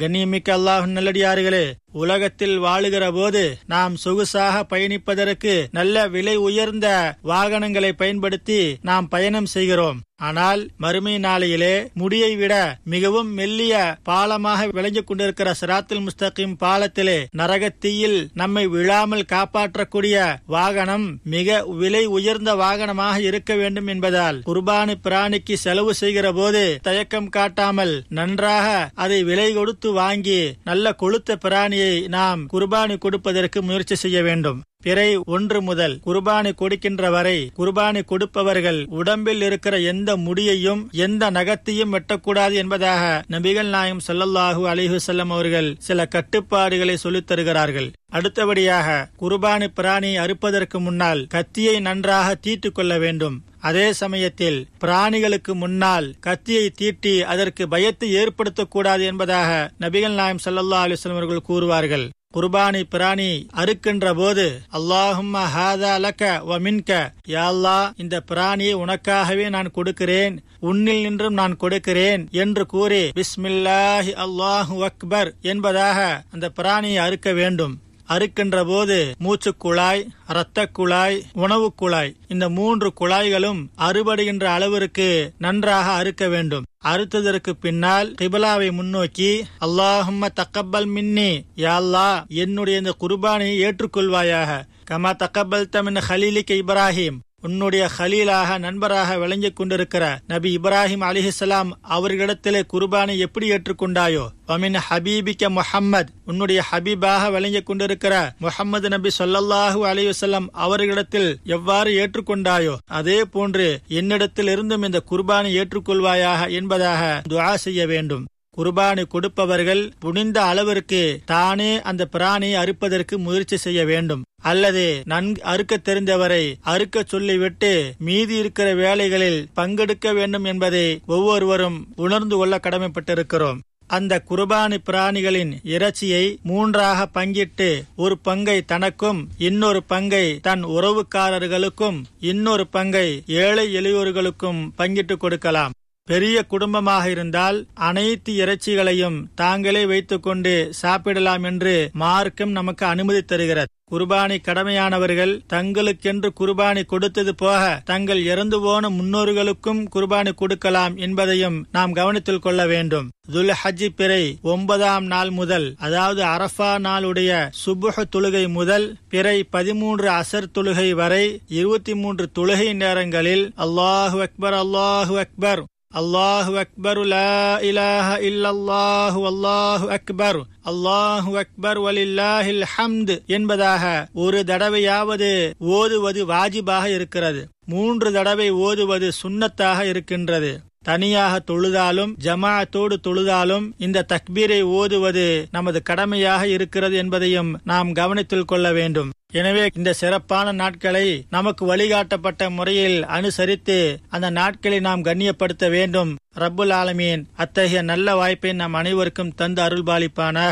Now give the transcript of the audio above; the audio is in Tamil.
கண்ணியமிக்க அல்லாஹ் நல்லடியார்களே உலகத்தில் வாழுகிற போது நாம் சொகுசாக பயணிப்பதற்கு நல்ல விலை உயர்ந்த வாகனங்களை பயன்படுத்தி நாம் பயணம் செய்கிறோம் ஆனால் மறுமை நாளையிலே முடியை விட மிகவும் மெல்லிய பாலமாக விளங்கிக் கொண்டிருக்கிற சிராத்துல் முஸ்தகிம் பாலத்திலே நரகத்தீயில் நம்மை விழாமல் காப்பாற்றக்கூடிய வாகனம் மிக விலை உயர்ந்த வாகனமாக இருக்க வேண்டும் என்பதால் குர்பானி பிராணிக்கு செலவு செய்கிற போது தயக்கம் காட்டாமல் நன்றாக அதை விலை கொடுத்து வாங்கி நல்ல கொளுத்த பிராணியை நாம் குர்பானி கொடுப்பதற்கு முயற்சி செய்ய வேண்டும் பிறை ஒன்று முதல் குர்பானி கொடுக்கின்ற வரை குர்பானி கொடுப்பவர்கள் உடம்பில் இருக்கிற எந்த முடியையும் எந்த நகத்தையும் வெட்டக்கூடாது என்பதாக நபிகள் நாயம் ஸல்லல்லாஹு அலைஹி வஸல்லம் அவர்கள் சில கட்டுப்பாடுகளை சொல்லித் தருகிறார்கள் அடுத்தபடியாக குர்பானி பிராணியை அறுப்பதற்கு முன்னால் கத்தியை நன்றாக தீட்டுக் கொள்ள வேண்டும் அதே சமயத்தில் பிராணிகளுக்கு முன்னால் கத்தியை தீட்டி அதற்கு பயத்தை ஏற்படுத்தக்கூடாது என்பதாக நபிகள் நாயம் ஸல்லல்லாஹு அலைஹி வஸல்லம் அவர்கள் கூறுவார்கள் குர்பானி பிராணி அறுக்கின்ற போது அல்லாஹும்ம ஹாதா லக்க வ மின்க யா அல்லாஹ் இந்த பிராணியை உனக்காகவே நான் கொடுக்கிறேன் உன்னில் நின்றும் நான் கொடுக்கிறேன் என்று கூறி பிஸ்மில்லாஹி அல்லாஹு அக்பர் என்பதாக அந்த பிராணியை அறுக்க வேண்டும் அறுக்கின்ற போது மூச்சு குழாய் இரத்த குழாய் உணவு குழாய் இந்த மூன்று குழாய்களும் அறுபடுகின்ற அளவிற்கு நன்றாக அறுக்க வேண்டும் அறுத்ததற்கு பின்னால் கிபிலாவை முன்னோக்கி அல்லாஹும்ம தக்கபல் மின்னி யா அல்லாஹ் என்னுடைய இந்த குர்பானியை ஏற்றுக்கொள்வாயாக கமா தக்கபல் தமின் ஹலீலிக்க இப்ராஹிம் உன்னுடைய ஹலீலாக நண்பராக விளங்கிக் கொண்டிருக்கிற நபி இப்ராஹிம் அலிஹிசலாம் அவர்களிடத்திலே குர்பானை எப்படி ஏற்றுக்கொண்டாயோ அமின் ஹபீபிக்க முஹம்மத் உன்னுடைய ஹபீபாக விளங்கிக் கொண்டிருக்கிற முஹம்மது நபி சொல்லல்லாஹு அலி வசல்லம் அவர்களிடத்தில் எவ்வாறு ஏற்றுக்கொண்டாயோ அதே போன்று என்னிடத்தில் இருந்தும் இந்த குர்பானை ஏற்றுக்கொள்வாயாக என்பதாக துஆ செய்ய வேண்டும் குர்பானி கொடுப்பவர்கள் புனிந்த அளவிற்கு தானே அந்த பிராணியை அறுப்பதற்கு முயற்சி செய்ய வேண்டும் அல்லது நன்கு அறுக்க தெரிந்தவரை அறுக்க சொல்லிவிட்டு மீதி இருக்கிற வேலைகளில் பங்கெடுக்க வேண்டும் என்பதை ஒவ்வொருவரும் உணர்ந்து கொள்ள கடமைப்பட்டிருக்கிறோம் அந்த குர்பானி பிராணிகளின் இறைச்சியை மூன்றாக பங்கிட்டு ஒரு பங்கை தனக்கும் இன்னொரு பங்கை தன் உறவுக்காரர்களுக்கும் இன்னொரு பங்கை ஏழை எளியோர்களுக்கும் பங்கிட்டு கொடுக்கலாம் பெரிய குடும்பமாக இருந்தால் அனைத்து இறைச்சிகளையும் தாங்களே வைத்துக்கொண்டு சாப்பிடலாம் என்று மார்க்கம் நமக்கு அனுமதி தருகிறது குர்பானி கடமையானவர்கள் தங்களுக்கென்று குர்பானி கொடுத்தது போக தங்கள் இறந்து போன முன்னோர்களுக்கும் குர்பானி கொடுக்கலாம் என்பதையும் நாம் கவனத்தில் கொள்ள வேண்டும் துல் ஹஜ்ஜி பிறை ஒன்பதாம் நாள் முதல் அதாவது அரஃபா நாளுடைய சுபுஹ தொழுகை முதல் பிறை பதிமூன்று அசர் தொழுகை வரை இருபத்தி மூன்று தொழுகை நேரங்களில் அல்லாஹு அக்பர் அல்லாஹு அக்பர் அல்லாஹு அக்பர் லா இலாஹ இல்லல்லாஹு அல்லாஹு அக்பர் அல்லாஹு அக்பர் வலில்லாஹில் ஹம்து என்பதாக ஒரு தடவையாவது ஓதுவது வாஜிபாக இருக்கிறது மூன்று தடவை ஓதுவது சுன்னத்தாக இருக்கின்றது தனியாக தொழுதாலும் ஜமாஅத்தோடு தொழுதாலும் இந்த தக்பீரை ஓதுவது நமது கடமையாக இருக்கிறது என்பதையும் நாம் கவனத்தில் கொள்ள வேண்டும் எனவே இந்த சிறப்பான நாட்களை நமக்கு வழிகாட்டப்பட்ட முறையில் அனுசரித்து அந்த நாட்களை நாம் கண்ணியப்படுத்த வேண்டும் ரப்புல் ஆலமீன் அத்தகைய நல்ல வாய்ப்பை நம் அனைவருக்கும் தந்து அருள்பாலிப்பான